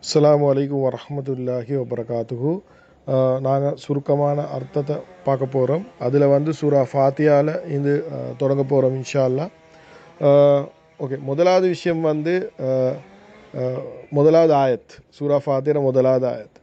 அஸ்ஸலாமு அலைக்கும் வரஹ்மத்துல்லாஹி வபரகாத்துஹு நாங்கள் சுருக்கமான அர்த்தத்தை பார்க்க போகிறோம் அதில் வந்து சூரா ஃபாத்தியாவில் இது அஹ், தொடங்க போகிறோம் இன்ஷா அல்லாஹ் ஓகே முதலாவது விஷயம் வந்து அஹ், அஹ், முதலாவது ஆயத் சூரா ஃபாத்திர முதலாவது ஆயத்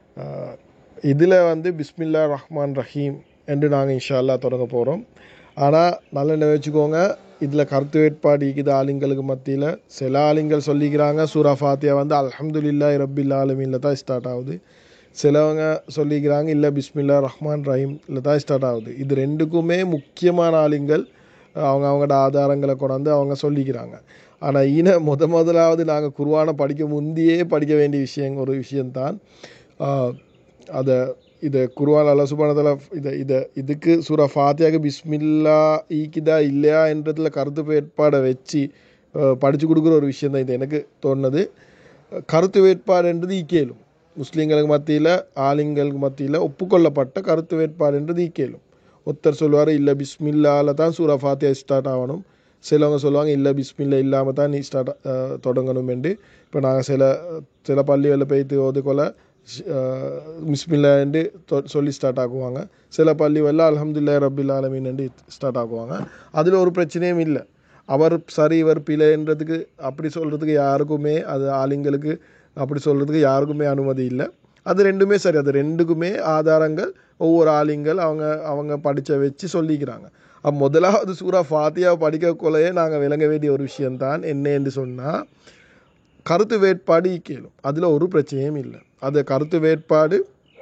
இதில் வந்து பிஸ்மில்லா ரஹ்மான் ரஹீம் என்று நாங்கள் இன்ஷா அல்லாஹ் தொடங்க போகிறோம் ஆனால் நல்ல நினைச்சுக்கோங்க இதில் கருத்து வேட்பாடு இருக்குது ஆளுங்களுக்கு மத்தியில் சில ஆளுங்கள் சொல்லிக்கிறாங்க சூரா ஃபாத்தியா வந்து அல்ஹம்துலில்லாஹி ரப்பில் ஆலமீனில் தான் ஸ்டார்ட் ஆகுது சிலவங்க சொல்லிக்கிறாங்க இல்லை பிஸ்மில்லா ரஹ்மான் ரஹீமில் தான் ஸ்டார்ட் ஆகுது இது ரெண்டுக்குமே முக்கியமான ஆளுங்கள் அவங்க அவங்களோட ஆதாரங்களை கொண்டாந்து அவங்க சொல்லிக்கிறாங்க ஆனால் ஈன முத முதலாவது நாங்கள் குருவானை படிக்க முந்தியே படிக்க வேண்டிய விஷயம் ஒரு விஷயம்தான் ஆஹ், அதை இதை குருவான் அல்லா சுபானத்தில் இதை இதை இதுக்கு சூரா ஃபாத்தியாக்கு பிஸ்மில்லா ஈக்குதா இல்லையா என்றதுல கருத்து வேட்பாடை வச்சு படித்து கொடுக்குற ஒரு விஷயம் தான் இது எனக்கு தோணுது கருத்து வேட்பாடுன்றது ஈக்கேலும் முஸ்லீம்களுக்கு மத்தியில் ஆலிங்களுக்கு மத்தியில் ஒப்புக்கொள்ளப்பட்ட கருத்து வேட்பாடுன்றது ஈக்கேலும் ஒருத்தர் சொல்லுவார் இல்லை பிஸ்மில்லால தான் சூரா ஃபாத்தியா ஸ்டார்ட் ஆகணும் சிலவங்க சொல்லுவாங்க இல்லை பிஸ்மில்லா இல்லாமல் தான் நீ ஸ்டார்ட் தொடங்கணும் என்று இப்போ நாங்கள் சில சில பள்ளிகளில் போய்த்து ஓதுக்கொள்ள பிஸ்மில்லாண்டு சொல்லி ஸ்டார்ட் ஆக்குவாங்க சில பள்ளிகளில் அல்ஹம்துலில்லாஹி ரப்பில் ஆலமீன் என்று ஸ்டார்ட் ஆக்குவாங்க அதில் ஒரு பிரச்சனையும் இல்லை அவர் சரி இவர் பிழைன்றதுக்கு அப்படி சொல்கிறதுக்கு யாருக்குமே அது ஆளுங்களுக்கு அப்படி சொல்கிறதுக்கு யாருக்குமே அனுமதி இல்லை அது ரெண்டுமே சரி அது ரெண்டுக்குமே ஆதாரங்கள் ஒவ்வொரு ஆளுங்கள் அவங்க அவங்க படித்த வச்சு சொல்லிக்கிறாங்க அப்போ முதலாவது சூரா ஃபாத்தியா படிக்கக்குள்ளேயே நாங்கள் விளங்க வேண்டிய ஒரு விஷயம்தான் என்ன என்று சொன்னால் கருத்து வேட்பாடு கேளும் அதில் ஒரு பிரச்சனையும் இல்லை அது கருத்து வேட்பாடு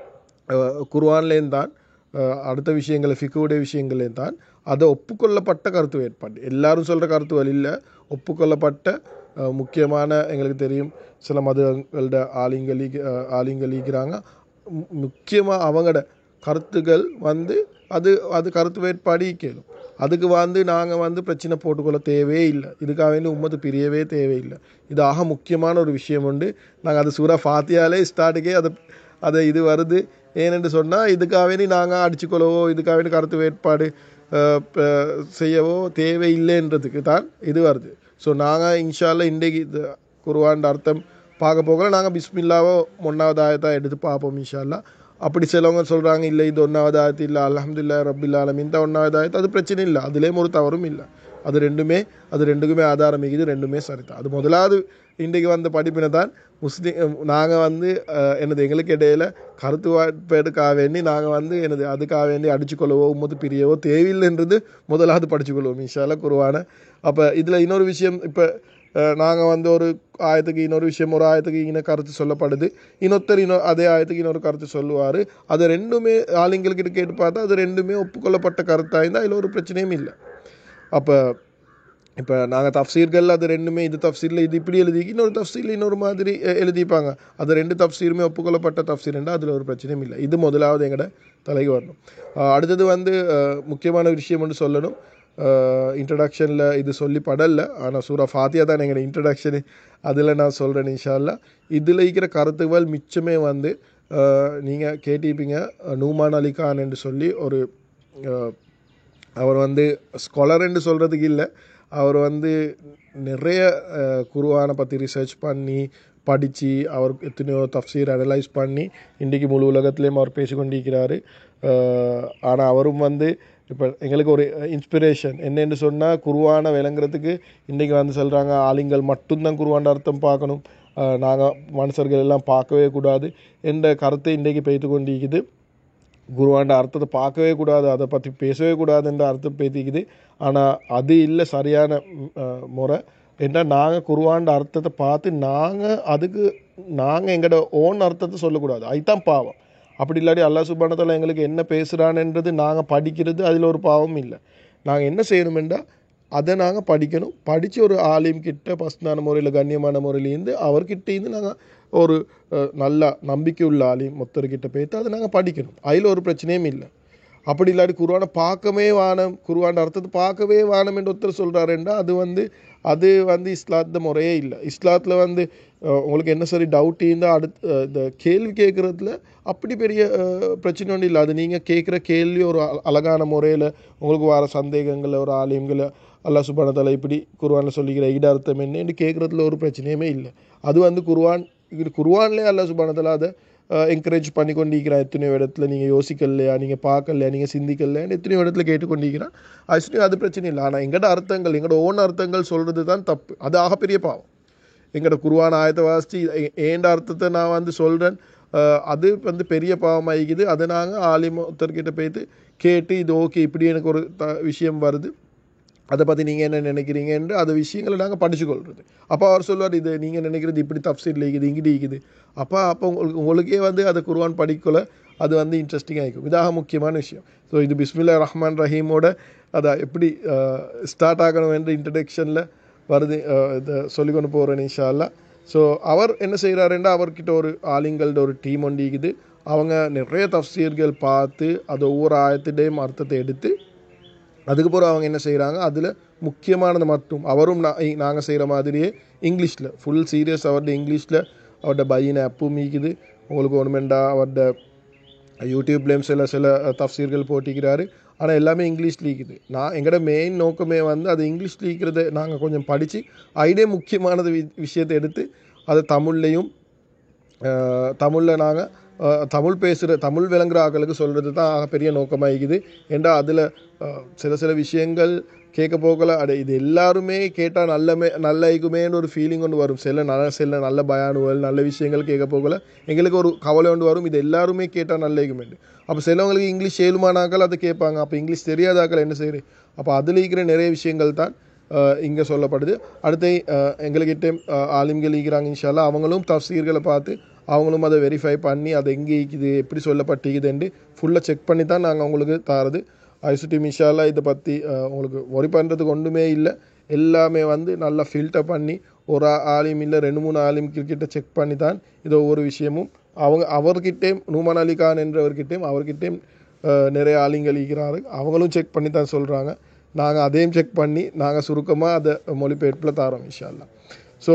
குர்வான்லேயும் தான் அஹ், அடுத்த விஷயங்கள் ஃபிக்குடைய விஷயங்களையும் தான் அதை ஒப்புக்கொள்ளப்பட்ட கருத்து வேட்பாடு எல்லாரும் சொல்கிற கருத்துகள் இல்லை ஒப்புக்கொள்ளப்பட்ட அஹ், முக்கியமான எங்களுக்கு தெரியும் சில மதங்களோட ஆலிங்கள் ஈக்க- அஹ், ஆலிங்கள் ஈக்கிறாங்க முக்கியமாக அவங்களோட கருத்துக்கள் வந்து அது அது கருத்து வேட்பாடு கேளும் அதுக்கு வந்து நாங்கள் வந்து பிரச்சனை போட்டுக்கொள்ள தேவையே இல்லை இதுக்காக வேண்டி உம்மத்து பிரியவே தேவையில்லை இது ஆக முக்கியமான ஒரு விஷயம் உண்டு நாங்கள் அது சூறா ஃபாத்தியாலே ஸ்டார்ட்டுக்கே அது அது இது வருது ஏனென்று சொன்னால் இதுக்காக வேண்டி நாங்கள் அடிச்சுக்கொள்ளவோ இதுக்காக வேண்டி கருத்து வேட்பாடு அஹ், ப- செய்யவோ தேவையில்லைன்றதுக்கு தான் இது வருது ஸோ நாங்கள் இன்ஷால்ல இன்றைக்கு இது குருவாண்ட அர்த்தம் பார்க்க போகல நாங்கள் பிஸ்மில்லாவோ ஒன்றாவது ஆயத்தான் எடுத்து பார்ப்போம் இன்ஷால்லா அப்படி சிலவங்க சொல்கிறாங்க இல்லை இது ஒன்றாவது ஆயத்து இல்லை அல்ஹம்துலில்லா ரப்பில் ஆலமீன் தான் ஒன்றாவது ஆயத்து அது பிரச்சனை இல்லை அதுலேயும் ஒரு தவறும் இல்லை அது ரெண்டுமே அது ரெண்டுக்குமே ஆதாரம் இது ரெண்டுமே சரிதான் அது முதலாவது இன்றைக்கு வந்த படிப்பினை தான் முஸ்லீம் நாங்கள் வந்து அஹ், எனது எங்களுக்கு இடையில கருத்து வாய்ப்பேடுக்காக வேண்டி நாங்கள் வந்து எனது அதுக்காக வேண்டி அடிச்சுக்கொள்ளவோ உம்மது பிரியவோ தேவையில்லைன்றது முதலாவது படிச்சுக்கொள்வோம் இன்ஷால்லா குருவான அப்போ இதில் இன்னொரு விஷயம் இப்போ நாங்கள் வந்து ஒரு ஆயத்துக்கு இன்னொரு விஷயம் ஒரு ஆயத்துக்கு இன்னும் கருத்து சொல்லப்படுது இன்னொருத்தர் இன்னொரு அதே ஆயத்துக்கு இன்னொரு கருத்து சொல்லுவார் அது ரெண்டுமே ஆளுங்கள்கிட்ட கேட்டு பார்த்தா அது ரெண்டுமே ஒப்புக்கொள்ளப்பட்ட கருத்தாக இருந்தால் அதில் ஒரு பிரச்சனையும் இல்லை அப்போ இப்போ நாங்கள் தஃப்சீர்கள் அது ரெண்டுமே இது தஃப்சீரில் இது இப்படி எழுதி இன்னொரு தஃப்சீரில் இன்னொரு மாதிரி அஹ், எழுதிப்பாங்க அது ரெண்டு தஃப்சீருமே ஒப்புக்கொள்ளப்பட்ட தஃப்சீர்ண்டா அதில் ஒரு பிரச்சனையும் இல்லை இது முதலாவது எங்கட தலைக்கு வரணும் அஹ், அடுத்தது வந்து அஹ், முக்கியமான விஷயம் ஒன்று சொல்லணும் இன்ட்ரடக்ஷனில் இது சொல்லி படல ஆனால் சூரா ஃபாத்தியா தான் எங்களோட இன்ட்ரடக்ஷனு அதில் நான் சொல்கிறேன் இன்ஷால்லா இதில் இருக்கிற கருத்துக்கள் மிச்சமே வந்து நீங்கள் கேட்டிருப்பீங்க நூமான் அலி கான் என்று சொல்லி ஒரு அஹ், அவர் வந்து ஸ்காலர் என்று சொல்கிறதுக்கு இல்லை அவர் வந்து நிறைய அஹ், குர்ஆனை பற்றி ரிசர்ச் பண்ணி படித்து அவர் எத்தனையோ தஃப்சீர் அனலைஸ் பண்ணி இன்றைக்கு முழு உலகத்துலேயும் அவர் பேசிக்கொண்டிருக்கிறாரு ஆனால் அவரும் வந்து இப்போ எங்களுக்கு ஒரு இன்ஸ்பிரேஷன் என்னென்னு சொன்னால் குருவானை விளங்குறதுக்கு இன்றைக்கி வந்து சொல்கிறாங்க ஆளுங்கள் மட்டும்தான் குருவான அர்த்தம் பார்க்கணும் நாங்கள் மனுஷர்கள் எல்லாம் பார்க்கவே கூடாது என்ற கருத்தை இன்றைக்கு பெய்து கொண்டிருக்குது குருவாண்ட அர்த்தத்தை பார்க்கவே கூடாது அதை பற்றி பேசவே கூடாதுன்ற அர்த்தம் பேத்திக்குது ஆனால் அது இல்லை சரியான ம், அஹ், முறை ஏன்னா நாங்கள் குருவாண்ட அர்த்தத்தை பார்த்து நாங்கள் அதுக்கு நாங்கள் எங்களோட ஓன் அர்த்தத்தை சொல்லக்கூடாது அதுதான் பாவம் அப்படி இல்லாட்டி அல்லா சுபானத்தில் எங்களுக்கு என்ன பேசுகிறான்ன்றது நாங்கள் படிக்கிறது அதில் ஒரு பாவம் இல்லை நாங்கள் என்ன செய்யணுமெண்டா அதை நாங்கள் படிக்கணும் படித்து ஒரு ஆலிம் கிட்ட பஸ்தான முறையில் கண்ணியமான முறையிலேருந்து அவர்கிட்டேருந்து நாங்கள் ஒரு அஹ், நல்ல நம்பிக்கையுள்ள ஆலிம் மொத்தர்கிட்ட போய்த்து அதை நாங்கள் படிக்கணும் அதில் ஒரு பிரச்சனையும் இல்லை அப்படி இல்லாட்டி குருவானை பார்க்கவே வானம் குருவான அர்த்தத்தை பார்க்கவே வானம் என்று ஒருத்தர் சொல்கிறாருண்டா அது வந்து அது வந்து இஸ்லாத்த முறையே இல்லை இஸ்லாத்தில் வந்து அஹ், உங்களுக்கு என்ன சரி டவுட் இருந்தால் அடுத்து அஹ், இந்த கேள்வி கேட்குறதுல அப்படி பெரிய அஹ், பிரச்சனை ஒன்றும் இல்லை அது நீங்கள் கேட்குற கேள்வி ஒரு அ- அழகான முறையில் உங்களுக்கு வர சந்தேகங்களை ஒரு ஆலயங்களை அல்லாஹ் சுபானத்தால இப்படி குர்ஆனில் சொல்லிக்கிற ஈட அர்த்தம் என்னன்னு கேட்குறதுல ஒரு பிரச்சனையுமே இல்லை அது வந்து குர்ஆன் இது குருவான்லேயே அல்ல சுபானத்தில் அதை என்கரேஜ் பண்ணி கொண்டிருக்கிறான் எத்தனையோ இடத்துல நீங்கள் யோசிக்கலையா நீங்கள் பார்க்கலையா நீங்கள் சிந்திக்கலையான்னு எத்தனையோ இடத்துல கேட்டுக்கொண்டிருக்கிறான் அது அது பிரச்சனை இல்லை ஆனால் எங்கட அர்த்தங்கள் எங்களோட ஓன் அர்த்தங்கள் சொல்கிறது தான் தப்பு அது ஆகப்பெரிய பாவம் எங்களோட குருவான ஆயத்தை வாசித்து ஏண்ட அர்த்தத்தை நான் வந்து சொல்கிறேன் அது வந்து பெரிய பாவமாகிக்குது அதை நாங்கள் ஆலிம் ஒருத்தர்கிட்ட போயிட்டு கேட்டு இது ஓகே இப்படி எனக்கு ஒரு த விஷயம் வருது அதை பற்றி நீங்கள் என்ன நினைக்கிறீங்கன்ற அந்த விஷயங்களை நாங்கள் படிச்சுக்கொள்கிறது அப்போ அவர் சொல்லுவார் இது நீங்கள் நினைக்கிறது இப்படி தப்சீல் இருக்குது இங்கிட்டு இருக்குது அப்போ அப்போ உங்களுக்கு உங்களுக்கே வந்து அதை குருவான் படிக்கல அது வந்து இன்ட்ரெஸ்டிங்காக இருக்கும் இதாக முக்கியமான விஷயம் ஸோ இது பிஸ்மில்லா ரஹ்மான் ரஹீமோட அதை எப்படி ஸ்டார்ட் ஆகணும் என்ற இன்ட்ரடக்ஷனில் வருது இதை சொல்லி கொண்டு போகிறேன் இன்ஷால்லா ஸோ அவர் என்ன செய்கிறாருன்னா அவர்கிட்ட ஒரு ஆலிங்கள்ட ஒரு டீம் ஒன்று இருக்குது அவங்க நிறைய தஃசீர்கள் பார்த்து அது ஒவ்வொரு ஆயத்திடையும் அர்த்தத்தை எடுத்து அதுக்கப்புறம் அவங்க என்ன செய்கிறாங்க அதில் முக்கியமானது மட்டும் அவரும் நாங்கள் செய்கிற மாதிரியே இங்கிலீஷில் ஃபுல் சீரியஸ் அவர்கிட்ட இங்கிலீஷில் அவர்கிட்ட பையனை அப்பும் மீக்குது உங்களுக்கு ஒன்றுமெண்டா அவர்கிட்ட யூடியூப்லேயும் சில சில தஃசீர்கள் போட்டிக்கிறாரு ஆனால் எல்லாமே இங்கிலீஷ் லீக்குது நான் எங்களோட மெயின் நோக்கமே வந்து அது இங்கிலீஷ் லீக்கிறத நாங்கள் கொஞ்சம் படித்து ஐடியே முக்கியமானது வி விஷயத்தை எடுத்து அதை தமிழ்லையும் தமிழில் நாங்கள் தமிழ் பேசுகிற தமிழ் விளங்குற ஆக்களுக்கு சொல்கிறது தான் பெரிய நோக்கமாக இருக்குது ஏண்டா அதில் சில சில விஷயங்கள் கேட்க போகல அட இது எல்லாருமே கேட்டால் நல்லமே நல்ல ஐக்குமேன்னு ஒரு ஃபீலிங் ஒன்று வரும் சில நல்ல சில நல்ல பயானுகள் நல்ல விஷயங்கள் கேட்க போகல எங்களுக்கு ஒரு கவலை ஒன்று வரும் இது எல்லாருமே கேட்டால் நல்ல ஐக்குமேண்டு அப்போ சிலவங்களுக்கு இங்கிலீஷ் ஏழுமானாக்கள் அதை கேட்பாங்க அப்போ இங்கிலீஷ் தெரியாதாக்கள் என்ன செய்யுது அப்போ அதில் இருக்கிற நிறைய விஷயங்கள் தான் இங்கே சொல்லப்படுது அடுத்து எங்கள்கிட்ட ஆலிம்கள் இருக்கிறாங்க இன்ஷால்லா அவங்களும் தஃசீர்களை பார்த்து அவங்களும் அதை வெரிஃபை பண்ணி அதை எங்கே இருக்குது எப்படி சொல்லப்பட்டிக்குதுன்னு ஃபுல்லாக செக் பண்ணி தான் நாங்கள் உங்களுக்கு தாரது ஐசிடி மிஷாலா இதை பற்றி உங்களுக்கு ஒரி பண்ணுறதுக்கு ஒன்றுமே இல்லை எல்லாமே வந்து நல்லா ஃபில்டர் பண்ணி ஒரு ஆலிம் இல்லை ரெண்டு மூணு ஆலிம் கிட்ட செக் பண்ணி தான் இது ஒவ்வொரு விஷயமும் அவங்க அவர்கிட்டேயும் நூமான் அலி கான் என்றவர்கிட்டையும் அவர்கிட்டையும் நிறைய ஆலிங்கள் இருக்கிறாரு அவங்களும் செக் பண்ணி தான் சொல்கிறாங்க நாங்கள் அதையும் செக் பண்ணி நாங்கள் சுருக்கமாக அதை மொழிபெயர்ப்பில் தாரோம் இன்ஷால்லா ஸோ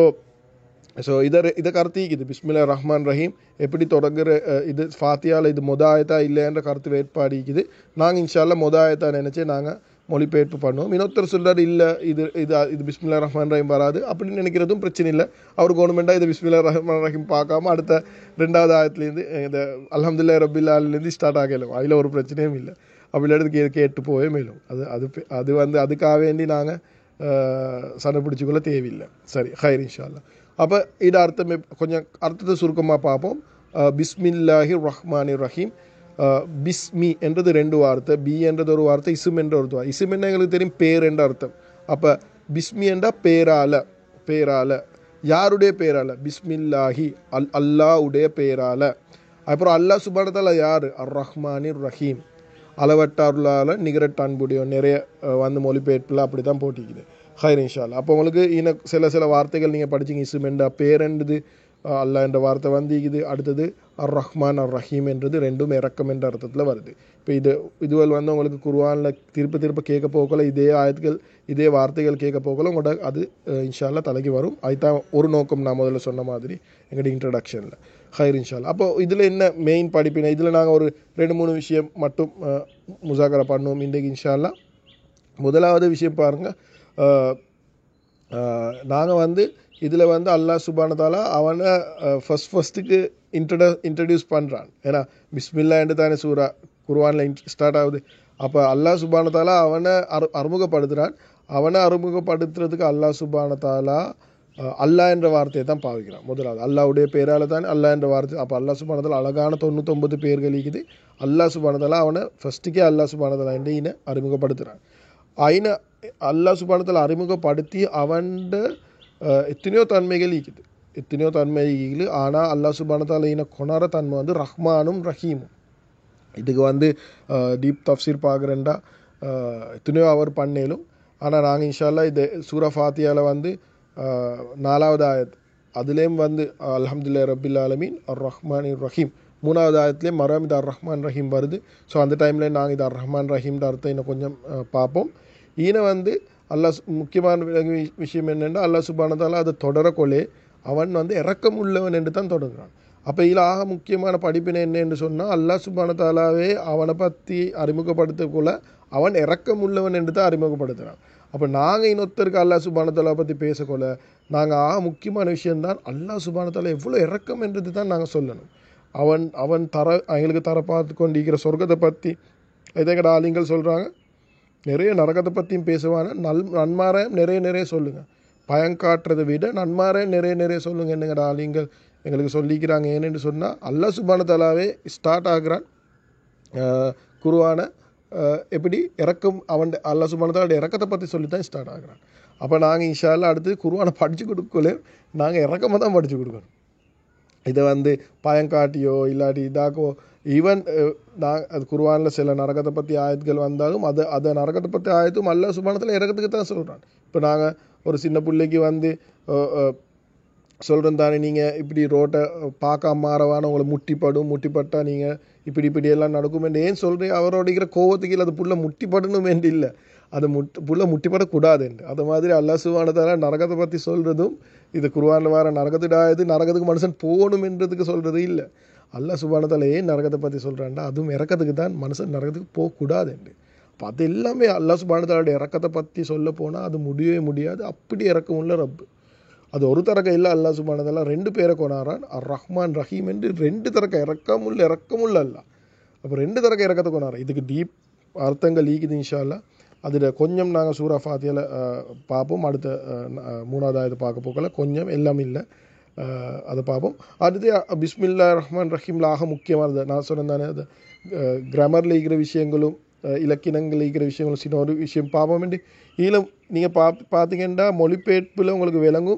ஸோ இதை இதை கருத்திக்குது பிஸ்மில்லா ரஹ்மான் ரஹீம் எப்படி தொடங்குற இது ஃபாத்தியாவில் இது மொதாயத்தா இல்லைன்ற கருத்து வேட்பாடிக்குது நாங்கள் இன்ஷால்லா மொதாயத்தா நினச்சி நாங்கள் மொழிபெயர்ப்பு பண்ணுவோம் இன்னொருத்தர் சொல்கிறார் இல்லை இது இது இது பிஸ்மில்லா ரஹ்மான் ரஹீம் வராது அப்படின்னு நினைக்கிறதும் பிரச்சனை இல்லை அவர் கவர்மெண்ட்டாக இது பிஸ்மில்லா ரஹ்மான் ரஹீம் பார்க்காம அடுத்த ரெண்டாவது ஆயத்துலேருந்து இந்த அலமதுல்லா ரபில்லாலேருந்து ஸ்டார்ட் ஆகலாம் அதில் ஒரு பிரச்சனையும் இல்லை அப்படி எடுத்து கேட்டு போவே மேலும் அது அது அது வந்து அதுக்காக வேண்டி நாங்கள் சண்டை பிடிச்சிக்கொள்ள தேவையில்லை சரி ஹைர் இன்ஷால்லா அப்போ இது அர்த்தம் கொஞ்சம் அர்த்தத்தை சுருக்கமாக பார்ப்போம் பிஸ்மில்லாஹி ரஹ்மானி ரஹீம் பிஸ்மி என்றது ரெண்டு வார்த்தை பி என்றது ஒரு வார்த்தை இசும் என்ற ஒரு வார்த்தை இசும் என்ன எங்களுக்கு தெரியும் பேர் என்ற அர்த்தம் அப்போ பிஸ்மி என்றா பேரால பேரால யாருடைய பேரால பிஸ்மில்லாஹி அல் அல்லாவுடைய பேரால அப்புறம் அல்லாஹ் சுபானத்தால் யார் அர் ரஹ்மானி ரஹீம் அளவட்ட அருளால் நிகரட்ட அன்புடையோம் நிறைய வந்து மொழிபெயர்ப்பில் அப்படி தான் போட்டிக்குது ஹைர் இன்ஷால் அப்போ உங்களுக்கு இன்னும் சில சில வார்த்தைகள் நீங்கள் படிச்சிங்க இசுமெண்டா பேரென்றது அல்லா என்ற வார்த்தை வந்திக்குது அடுத்தது அர் ரஹ்மான் அர் ரஹீம் என்றது ரெண்டும் இறக்கம் என்ற அர்த்தத்தில் வருது இப்போ இது இதுவல் வந்து உங்களுக்கு குருவானில் திருப்ப திருப்ப கேட்க போகல இதே ஆயத்துகள் இதே வார்த்தைகள் கேட்க போகல உங்களோட அது இன்ஷால்லா தலைக்கு வரும் அதுதான் ஒரு நோக்கம் நான் முதல்ல சொன்ன மாதிரி எங்களுடைய இன்ட்ரடக்ஷனில் ஹைர் இன்ஷால் அப்போ இதில் என்ன மெயின் படிப்பினை இதில் நாங்கள் ஒரு ரெண்டு மூணு விஷயம் மட்டும் முசாக்கரை பண்ணுவோம் இன்றைக்கு இன்ஷால்லா முதலாவது விஷயம் பாருங்கள் நாங்கள் வந்து இதில் வந்து அல்லாஹ் சுபானதாலா அவனை ஃபஸ்ட் ஃபஸ்ட்டுக்கு இன்ட்ரட இன்ட்ரடியூஸ் பண்ணுறான் ஏன்னா பிஸ்மில்லா என்று தானே சூரா குருவானில் ஸ்டார்ட் ஆகுது அப்போ அல்லாஹ் சுபானதாலா அவனை அரு அறிமுகப்படுத்துகிறான் அவனை அறிமுகப்படுத்துறதுக்கு அல்லாஹ் சுபானதாலா அல்லாஹ் என்ற வார்த்தையை தான் பாவிக்கிறான் முதலாவது அல்லாவுடைய பேரால் தான் அல்லாஹ் என்ற வார்த்தை அப்போ அல்லாஹ் சுபானதால் அழகான தொண்ணூத்தொம்பது பேர்கள் இருக்குது அல்லாஹ் சுபானதாலா அவனை ஃபஸ்ட்டுக்கே அல்லாஹ் சுபானதாலா என்று இனை அறிமுகப்படுத்துகிறான் ஐன அல்லாஹ் சுபானத்தில் அறிமுகப்படுத்தி அவன்ட எத்தனையோ தன்மைகள் இருக்குது எத்தனையோ தன்மைகள் ஆனால் அல்லாஹ் சுபானத்தால் இன கொணர தன்மை வந்து ரஹ்மானும் ரஹீமும் இதுக்கு வந்து டீப் தஃப்சீர் பார்க்குறேன்டா எத்தனையோ அவர் பண்ணேலும் ஆனால் நாங்கள் இன்ஷால்லா இது சூரா ஃபாத்தியாவில் வந்து நாலாவது ஆயத் அதுலேயும் வந்து அலமதுல்லா ரபில் ஆலமீன் அர் ரஹ்மான் ரஹீம் மூணாவது ஆயத்துலேயும் மரம் இது அர் ரஹ்மான் ரஹீம் வருது ஸோ அந்த டைமில் நாங்கள் இது அர் ரஹ்மான் ரஹீம்ன்ற அர்த்தம் இன்னும் கொஞ்சம் பார்ப்போம் ஈன வந்து அல்லாஹ் முக்கியமான விஷயம் என்னென்னா அல்லாஹ் சுபானதால் அதை தொடரக்கொள்ளே அவன் வந்து இறக்கம் உள்ளவன் என்று தான் தொடங்குறான் அப்போ இதில் ஆக முக்கியமான படிப்பினை என்ன என்று சொன்னால் அல்லாஹ் சுபானதாலாவே அவனை பற்றி அறிமுகப்படுத்தக்குள்ள அவன் இறக்கம் உள்ளவன் என்று தான் அறிமுகப்படுத்துகிறான் அப்போ நாங்கள் இன்னொருத்தருக்கு அல்லா சுபானத்தாலா பற்றி பேசக்கொள்ள நாங்கள் ஆக முக்கியமான விஷயம்தான் அல்லா சுபானத்தாலா எவ்வளோ இறக்கம் என்றது தான் நாங்கள் சொல்லணும் அவன் அவன் தர எங்களுக்கு தர பார்த்து கொண்டிருக்கிற சொர்க்கத்தை பற்றி எதங்கட ஆளுங்கள் சொல்கிறாங்க நிறைய நரகத்தை பற்றியும் பேசுவாங்க நல் நன்மார நிறைய நிறைய சொல்லுங்கள் பயங்காட்டுறதை விட நன்மார நிறைய நிறைய சொல்லுங்க என்னங்கட ஆளுங்கள் எங்களுக்கு சொல்லிக்கிறாங்க ஏன்னு சொன்னால் அல்லா சுபானத்தாலாவே ஸ்டார்ட் ஆகுறான் குருவான எப்படி இறக்கம் அவன் அல்லா சுபானத்தாலோட இறக்கத்தை பற்றி சொல்லி தான் ஸ்டார்ட் ஆகுறான் அப்போ நாங்கள் இன்ஷால்லாம் அடுத்து குருவானை படித்து கொடுக்கல நாங்கள் இறக்கமாக தான் படித்து கொடுக்கணும் இதை வந்து பயங்காட்டியோ இல்லாட்டி இதாக்கோ ஈவன் நான் அது குருவானில் சில நரகத்தை பற்றி ஆயத்துகள் வந்தாலும் அது அதை நரகத்தை பற்றி ஆயத்தும் அல்ல சுபானத்தில் இறக்கத்துக்கு தான் சொல்கிறான் இப்போ நாங்கள் ஒரு சின்ன பிள்ளைக்கு வந்து சொல்கிறேன் தானே நீங்கள் இப்படி ரோட்டை பார்க்காம மாறவான உங்களை முட்டிப்படும் முட்டிப்பட்டால் நீங்கள் இப்படி இப்படி எல்லாம் நடக்கும் ஏன் சொல்கிறேன் அவரோட இருக்கிற கோவத்துக்கு இல்லை அது புள்ள முட்டிப்படணும் என்று இல்லை அது முட் புள்ள முட்டிப்படக்கூடாதுண்டு அது மாதிரி அல்லா சுவானதால நரகத்தை பற்றி சொல்கிறதும் இது குருவானில் வர நரகத்திடாயது நரகத்துக்கு மனுஷன் போகணும் என்றதுக்கு சொல்கிறது இல்லை அல்லா சுபானதால ஏன் நரகத்தை பற்றி சொல்கிறான்டா அதுவும் இறக்கத்துக்கு தான் மனுஷன் நரகத்துக்கு போகக்கூடாதுண்டு அப்போ அது எல்லாமே அல்லா சுபானதாலோட இறக்கத்தை பற்றி சொல்ல போனால் அது முடியவே முடியாது அப்படி இறக்கம் உள்ள ரப்பு அது ஒரு தரக்க இல்லை அல்லா சுபானதால ரெண்டு பேரை கொண்டாரான் அர் ரஹ்மான் ரஹீம் என்று ரெண்டு தரக்க இறக்கமுள்ள இறக்கமுள்ள அல்ல அப்போ ரெண்டு தரக்க இறக்கத்தை கொண்டாரா இதுக்கு டீப் அர்த்தங்கள் ஈக்குது இன்ஷால்லா அதில் கொஞ்சம் நாங்கள் சூரா ஃபாத்தியால் பார்ப்போம் அடுத்த மூணாவது ஆயுத பார்க்க போக்கல கொஞ்சம் எல்லாம் இல்லை அதை பார்ப்போம் அடுத்து பிஸ்மில்லா ரஹ்மான் ரஹீம்ல ஆக முக்கியமானது நான் சொன்னேன் தானே அது கிராமரில் இருக்கிற விஷயங்களும் இலக்கினங்கள் இருக்கிற விஷயங்களும் சின்ன ஒரு விஷயம் பார்ப்போம் வேண்டி இதில் நீங்கள் பா பார்த்தீங்கன்னா மொழிபெயர்ப்பில் உங்களுக்கு விளங்கும்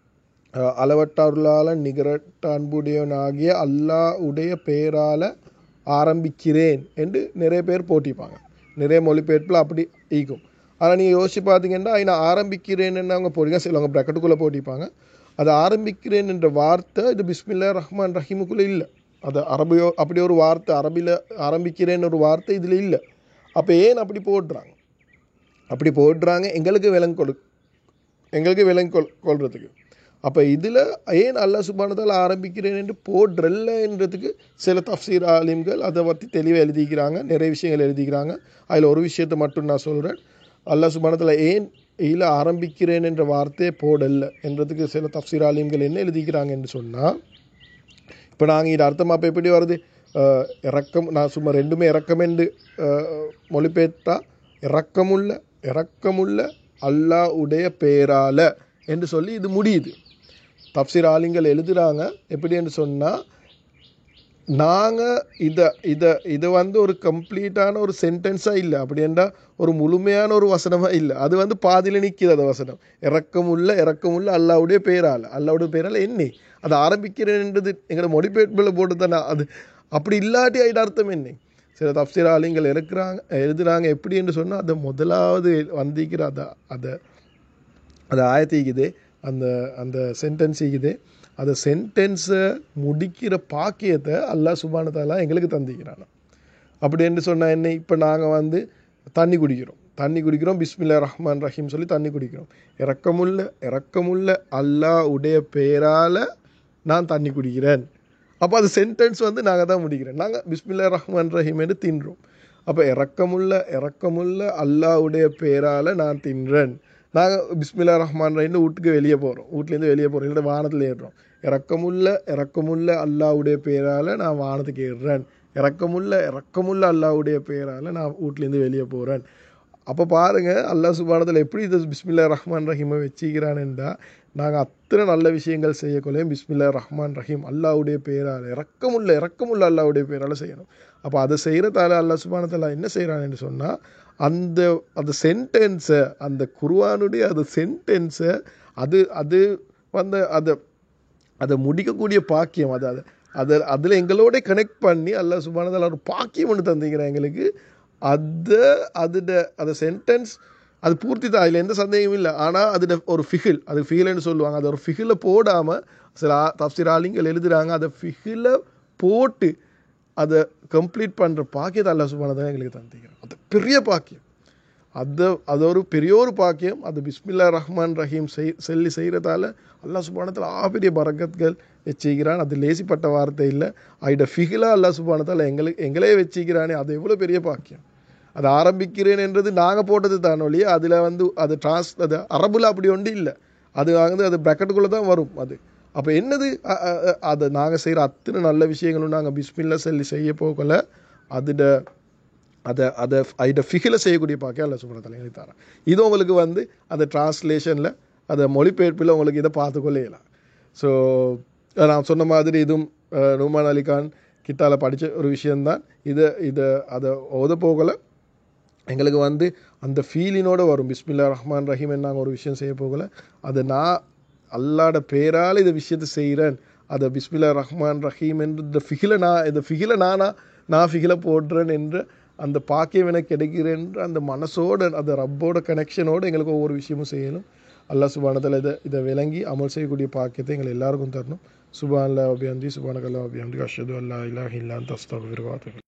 அளவட்டாருளால் நிகரட்ட அன்புடையவனாகிய அல்லா உடைய பெயரால் ஆரம்பிக்கிறேன் என்று நிறைய பேர் போட்டிப்பாங்க நிறைய மொழிபெயர்ப்பில் அப்படி ஈக்கும் ஆனால் நீங்கள் யோசிச்சு பார்த்தீங்கன்னா நான் ஆரம்பிக்கிறேன்னு அவங்க போடுங்க சிலவங்க ப்ராக்கெட்டுக்குள்ளே போட்டிப்பாங்க அது ஆரம்பிக்கிறேன் என்ற வார்த்தை இது பிஸ்மில்லா ரஹ்மான் ரஹீமுக்குள்ளே இல்லை அது அரபியோ அப்படி ஒரு வார்த்தை அரபியில் ஆரம்பிக்கிறேன்னு ஒரு வார்த்தை இதில் இல்லை அப்போ ஏன் அப்படி போடுறாங்க அப்படி போடுறாங்க எங்களுக்கு விலங்கு கொடு எங்களுக்கு விலங்கு கொள் கொள்றதுக்கு அப்போ இதில் ஏன் அல்லா சுபானதால் ஆரம்பிக்கிறேன் என்று போடுறல்லன்றதுக்கு சில தஃசீர் ஆலிம்கள் அதை பற்றி தெளிவாக எழுதிக்கிறாங்க நிறைய விஷயங்கள் எழுதிக்கிறாங்க அதில் ஒரு விஷயத்தை மட்டும் நான் சொல்கிறேன் அல்லா சுபானத்தில் ஏன் இதில் ஆரம்பிக்கிறேன் என்ற வார்த்தையை போடல என்றதுக்கு சில தஃசீர் ஆலிம்கள் என்ன எழுதிக்கிறாங்க என்று சொன்னால் இப்போ நாங்கள் இது அர்த்தம் அப்போ எப்படி வருது இறக்கம் நான் சும்மா ரெண்டுமே இறக்கம் என்று மொழிபெயர்த்தா இறக்கமுள்ள இறக்கமுள்ள அல்லா உடைய பேரால என்று சொல்லி இது முடியுது தப்சீர் ஆலிங்கள் எழுதுகிறாங்க எப்படி என்று சொன்னால் நாங்கள் இதை இதை இது வந்து ஒரு கம்ப்ளீட்டான ஒரு சென்டென்ஸாக இல்லை அப்படின்றா ஒரு முழுமையான ஒரு வசனமாக இல்லை அது வந்து பாதியில் நிற்கிது அந்த வசனம் இறக்கமுள்ள இறக்கமுள்ள அல்லாவுடைய பேரால் அல்லாவுடைய பேரால் என்ன அதை ஆரம்பிக்கிறேன்றது எங்களோட மொழிபெயர்ப்பில் போட்டு தானே அது அப்படி இல்லாட்டி ஆயிட அர்த்தம் என்ன சில தப்சீர் ஆலிங்கள் இருக்கிறாங்க எழுதுகிறாங்க எப்படி என்று சொன்னால் அதை முதலாவது வந்திக்கிற அதை அதை அதை ஆயத்திக்குது அந்த அந்த சென்டென்ஸ் இருக்குது அந்த சென்டென்ஸை முடிக்கிற பாக்கியத்தை அல்லாஹ் சுபானத்தாலாம் எங்களுக்கு தந்திக்கிறான் அப்படி என்று சொன்னால் என்ன இப்போ நாங்கள் வந்து தண்ணி குடிக்கிறோம் தண்ணி குடிக்கிறோம் பிஸ்மில்லா ரஹ்மான் ரஹீம் சொல்லி தண்ணி குடிக்கிறோம் இறக்கமுள்ள இறக்கமுள்ள அல்லாஹ் உடைய பெயரால் நான் தண்ணி குடிக்கிறேன் அப்போ அது சென்டென்ஸ் வந்து நாங்கள் தான் முடிக்கிறேன் நாங்கள் பிஸ்மில்லா ரஹ்மான் ரஹீம் என்று தின்றோம் அப்போ இறக்கமுள்ள இறக்கமுள்ள அல்லாவுடைய பேரால் நான் தின்றேன் நாங்கள் பிஸ்மில்லா ரஹ்மான் ரஹீம்னு வீட்டுக்கு வெளியே போகிறோம் வீட்லேருந்து வெளியே போகிறோம் இல்லை வானத்தில் ஏறுறோம் இறக்கமுள்ள இறக்கமுள்ள அல்லாவுடைய பேரால் நான் வானத்துக்கு ஏறுறேன் இறக்கமுள்ள இறக்கமுள்ள அல்லாவுடைய பேரால் நான் வீட்லேருந்து வெளியே போகிறேன் அப்போ பாருங்கள் அல்லா சுபானத்தில் எப்படி இது பிஸ்மில்லா ரஹ்மான் ரஹீமை வச்சுக்கிறான்டா நாங்கள் அத்தனை நல்ல விஷயங்கள் செய்யக்கொள்ளையும் பிஸ்மில்லா ரஹ்மான் ரஹீம் அல்லாவுடைய பேரால் இறக்கமுள்ள இறக்கமுள்ள அல்லாவுடைய பேரால் செய்யணும் அப்போ அதை செய்கிறதால அல்லா சுபானத்தில் என்ன செய்கிறான்னு சொன்னால் அந்த அந்த சென்டென்ஸை அந்த குருவானுடைய அந்த சென்டென்ஸை அது அது வந்து அதை அதை முடிக்கக்கூடிய பாக்கியம் அது அது அதை அதில் எங்களோட கனெக்ட் பண்ணி அல்லா சுபானதால் ஒரு பாக்கியம் ஒன்று தந்திக்கிறேன் எங்களுக்கு அதை அதில் அந்த சென்டென்ஸ் அது பூர்த்தி தான் அதில் எந்த சந்தேகமும் இல்லை ஆனால் அதில் ஒரு ஃபிகில் அது ஃபிகில்னு சொல்லுவாங்க அது ஒரு ஃபிகிலை போடாமல் சில தப்சிர் ஆலிங்கள் எழுதுகிறாங்க அதை ஃபிகிலை போட்டு அதை கம்ப்ளீட் பண்ணுற பாக்கியத்தை அல்லா சுபானதான் எங்களுக்கு தந்திக்கிறோம் அது பெரிய பாக்கியம் அது அது ஒரு பெரிய ஒரு பாக்கியம் அது பிஸ்மில்லா ரஹ்மான் ரஹீம் செய் சொல்லி செய்கிறதால அல்லா சுபானத்தில் ஆ பெரிய பறக்கத்கள் வச்சுக்கிறான் அது லேசிப்பட்ட வார்த்தை இல்லை அயிட ஃபிகிலா அல்லா சுபானத்தால் எங்களுக்கு எங்களே வச்சுக்கிறானே அது எவ்வளோ பெரிய பாக்கியம் அது ஆரம்பிக்கிறேன் என்றது நாங்கள் போட்டது தான் ஒழிய அதில் வந்து அது ட்ரான்ஸ் அது அரபுல அப்படி ஒன்று இல்லை அது வந்து அது ப்ராக்கெட்டுக்குள்ளே தான் வரும் அது அப்போ என்னது அ- அ- அ- அதை நாங்கள் செய்கிற அத்தனை நல்ல விஷயங்களும் நாங்கள் பிஸ்மில்லா சொல்லி செய்ய போகல அதிட அதை அதை அதை ஃபிகில் செய்யக்கூடிய பார்க்க அல்ல சுப்ர தலைங்களை தரேன் இது உங்களுக்கு வந்து அந்த டிரான்ஸ்லேஷனில் அதை மொழிபெயர்ப்பில் உங்களுக்கு இதை பார்த்துக்கொள்ளலாம் ஸோ நான் சொன்ன மாதிரி இதுவும் அஹ், நுமான் அலிகான் கிட்டால படித்த ஒரு விஷயந்தான் இதை இதை அதை ஓத போகலை எங்களுக்கு வந்து அந்த ஃபீலினோட வரும் பிஸ்மில்லா ரஹ்மான் ரஹீம் நாங்கள் ஒரு விஷயம் செய்ய போகல அதை நான் அல்லாட பேரால் இந்த விஷயத்தை செய்கிறேன் அதை பிஸ்மில்லா ரஹ்மான் ரஹீம் என்ற இந்த ஃபிகில நான் இந்த ஃபிகில நானா நான் ஃபிகில போடுறேன் என்ற அந்த பாக்கியம் எனக்கு கிடைக்கிறேன் என்ற அந்த மனசோட அந்த ரப்போட கனெக்ஷனோடு எங்களுக்கு ஒவ்வொரு விஷயமும் செய்யணும் அல்லாஹ் சுபானத்தில் இதை இதை விளங்கி அமல் செய்யக்கூடிய பாக்கியத்தை எங்கள் எல்லாருக்கும் தரணும் சுபான் அல்லா அபியாந்தி சுபானக் அல்லா அபியாந்தி அஷது அல்லா இல்லாஹ் இல்லான் தஸ்தகுவிர்வாத்து